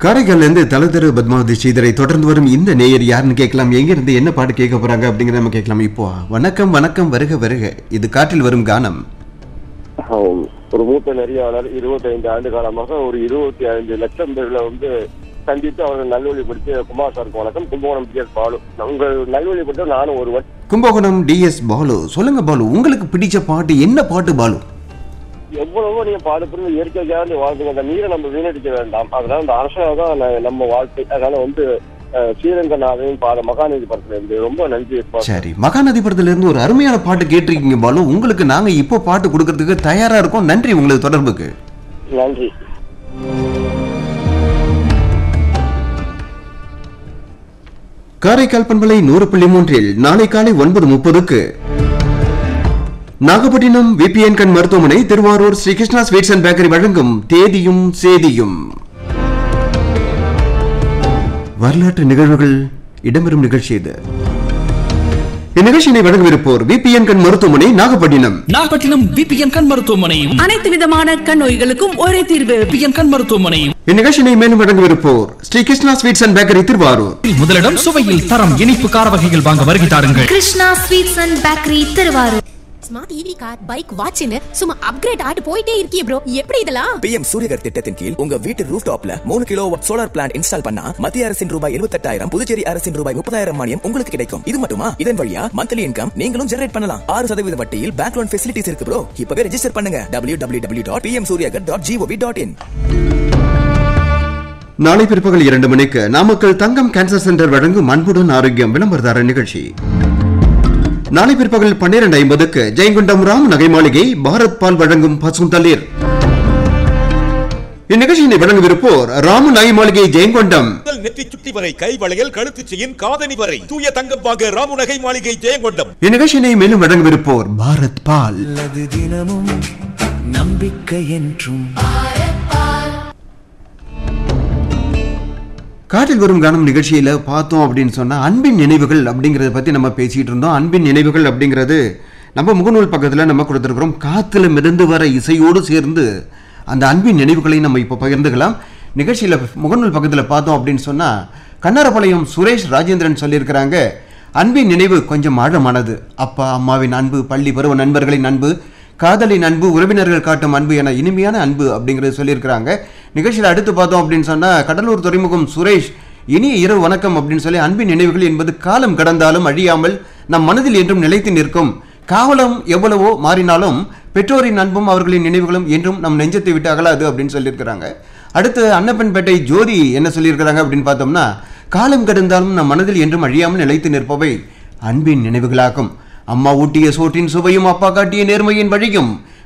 காரைக்கால்ல இருந்து தலதரு பத்மாவதி ஸ்ரீதரை தொடர்ந்து வரும் இந்த நேயர் யாருன்னு கேட்கலாம் எங்க இருந்து என்ன பாட்டு கேட்க போறாங்க அப்படிங்கறத நம்ம கேட்கலாம் இப்போ வணக்கம் வணக்கம் வருக வருக இது காற்றில் வரும் கானம் ஆம். ஒரு மூத்த நெறியாளர் 25 ஆண்டு காலமாக ஒரு இருபத்தி ஐந்து லட்சம் பேர்ல வந்து சந்தித்து அவர்கள் நல்வழிப்படுத்திய குமார் சாருக்கு வணக்கம் கும்பகோணம் பி எஸ் பாலு உங்கள் நல்வழிப்படுத்த நானும் ஒருவன் கும்பகோணம் டிஎஸ் பாலு சொல்லுங்க பாலு உங்களுக்கு பிடிச்ச பாட்டு என்ன பாட்டு பாலு எவ்வளவோ நீங்க பாடுபுரிந்து இயற்கைக்காக வாழ்ந்துங்க அந்த நீரை நம்ம வீணடிக்க வேண்டாம் அதனால அந்த அரசாக தான் ந- நம்ம வாழ்க்கை அதனால வந்து அஹ், ஸ்ரீரங்கநாதன் பாட மகாநதி படத்துல இருந்து ரொம்ப நன்றி பா- சரி மகாநதி படத்துல இருந்து ஒரு அருமையான பாட்டு கேட்டிருக்கீங்க பாலு உங்களுக்கு நாங்க இப்போ பாட்டு கொடுக்கறதுக்கு தயாரா இருக்கோம் நன்றி உங்களது தொடர்புக்கு நன்றி காரைக்கால் பண்பலை நூறு புள்ளி மூன்றில் நாளை காலை ஒன்பது முப்பதுக்கு நாகப்பட்டினம் விபிஎன் கண் மருத்துவமனை Thiruvarur Sri Krishna sweets and bakery வழங்கும் தேதியும் சேதியும் வரலாற்று நிகழ்வுகள் இடம்பெறும் நிகழ்ச்சி இது இந்நிகழ்ச்சியினை வழங்கவிருப்போர் விபிஎன் கண் மருத்துவமனை நாகப்பட்டினம் நாகப்பட்டினம் விபிஎன் கண் மருத்துவமனையும் அனைத்து விதமான கண் நோய்களுக்கும் ஒரே தீர்வு விபிஎன் கண் மருத்துவமனையும் இந்நிகழ்ச்சியினை மேலும் வழங்கவிருப்போர் Sri Krishna sweets and bakery Thiruvarur முதலிடம் சுவையில் தரம் இனிப்பு கார வகைகள் வாங்க வருகை தாருங்கள் Krishna sweets and bakery Thiruvarur smart E V car bike வாட்ச்னு சும்மா அப்கிரேட் ஆட்டு போயிட்டே இருக்கியே ப்ரோ எப்படி இதெல்லாம் பிஎம் சூரியகர் திட்டத்தின் கீழ் உங்க வீட்டு ரூஃப் டாப்ல மூணு கிலோ சோலார் பிளான்ட் இன்ஸ்டால் பண்ணா மத்திய அரசின் ரூபாய் இருபத்தெட்டாயிரம் புதுச்சேரி அரசின் ரூபாய் முப்பதாயிரம் மானியம் உங்களுக்கு கிடைக்கும் இது மட்டுமா இதன் வழியா மந்த்லி இன்கம் நீங்களும் ஜெனரேட் பண்ணலாம் ஆறு சதவீத வட்டியில் பேங்க் லோன் ஃபெசிலிட்டிஸ் இருக்கு ப்ரோ இப்பவே ரெஜிஸ்டர் பண்ணுங்க W W W dot P M Suryaghar dot G O V dot in நாளை பிற்பகல் இரண்டு மணிக்கு நாமக்கல் தங்கம் கேன்சர் சென்டர் வழங்கும் அன்புடன் ஆரோக்கியம் விளம்பரதார நிகழ்ச்சி நாளை பிற்பகல் பன்னிரண்டு ஐம்பதுக்கு ஜெயங்கொண்டம் ராம் நகை மாளிகை பாரத் பால் வழங்கும் பசுந்தளிர் இந்நிகழ்ச்சியினை வழங்கவிருப்போர் ராமு நகை மாளிகை ஜெயங்கொண்டம் முதல் நெற்றி சுட்டி வரை கை வளையல் கழுத்து செயின் காதணி வரை தூய தங்கம் வாங்க ராமுநகை மாளிகை ஜெயங்கொண்டம் இந்நிகழ்ச்சியினை மேலும் வழங்கவிருப்போர் பாரத் பால் நல்லது தினமும் நம்பிக்கை என்றும் காற்றில் வரும் கானம் நிகழ்ச்சியில பார்த்தோம் அப்படின்னு சொன்னா அன்பின் நினைவுகள் அப்படிங்கறத பத்தி நம்ம பேசிட்டு இருந்தோம் அன்பின் நினைவுகள் அப்படிங்கிறது நம்ம முகநூல் பக்கத்துல நம்ம கொடுத்துருக்கிறோம் காத்துல மிதந்து வர இசையோடு சேர்ந்து அந்த அன்பின் நினைவுகளை நம்ம இப்போ பகிர்ந்துக்கலாம் நிகழ்ச்சியில முகநூல் பக்கத்துல பார்த்தோம் அப்படின்னு சொன்னா கண்ணாரபாளையம் சுரேஷ் ராஜேந்திரன் சொல்லியிருக்கிறாங்க அன்பின் நினைவு கொஞ்சம் ஆழமானது அப்பா அம்மாவின் அன்பு பள்ளி பருவ நண்பர்களின் அன்பு காதலின் அன்பு உறவினர்கள் காட்டும் அன்பு என இனிமையான அன்பு அப்படிங்கிறது சொல்லியிருக்கிறாங்க நிகழ்ச்சியில் அடுத்து பார்த்தோம் அப்படின்னு சொன்னால் கடலூர் துறைமுகம் சுரேஷ் இனிய இரவு வணக்கம் அப்படின்னு சொல்லி அன்பின் நினைவுகள் என்பது காலம் கடந்தாலும் அழியாமல் நம் மனதில் என்றும் நிலைத்து நிற்கும் காவலம் எவ்வளவோ மாறினாலும் பெற்றோரின் அன்பும் அவர்களின் நினைவுகளும் என்றும் நம் நெஞ்சத்தை விட்டு அகலாது அப்படின்னு சொல்லியிருக்கிறாங்க அடுத்து அன்னப்பன்பேட்டை ஜோதி என்ன சொல்லியிருக்கிறாங்க அப்படின்னு பார்த்தோம்னா காலம் கடந்தாலும் நம் மனதில் என்றும் அழியாமல் நிலைத்து நிற்பவை அன்பின் நினைவுகளாகும் அம்மா ஊட்டிய சோற்றின் சுவையும் அப்பா காட்டிய நேர்மையின் வழியும்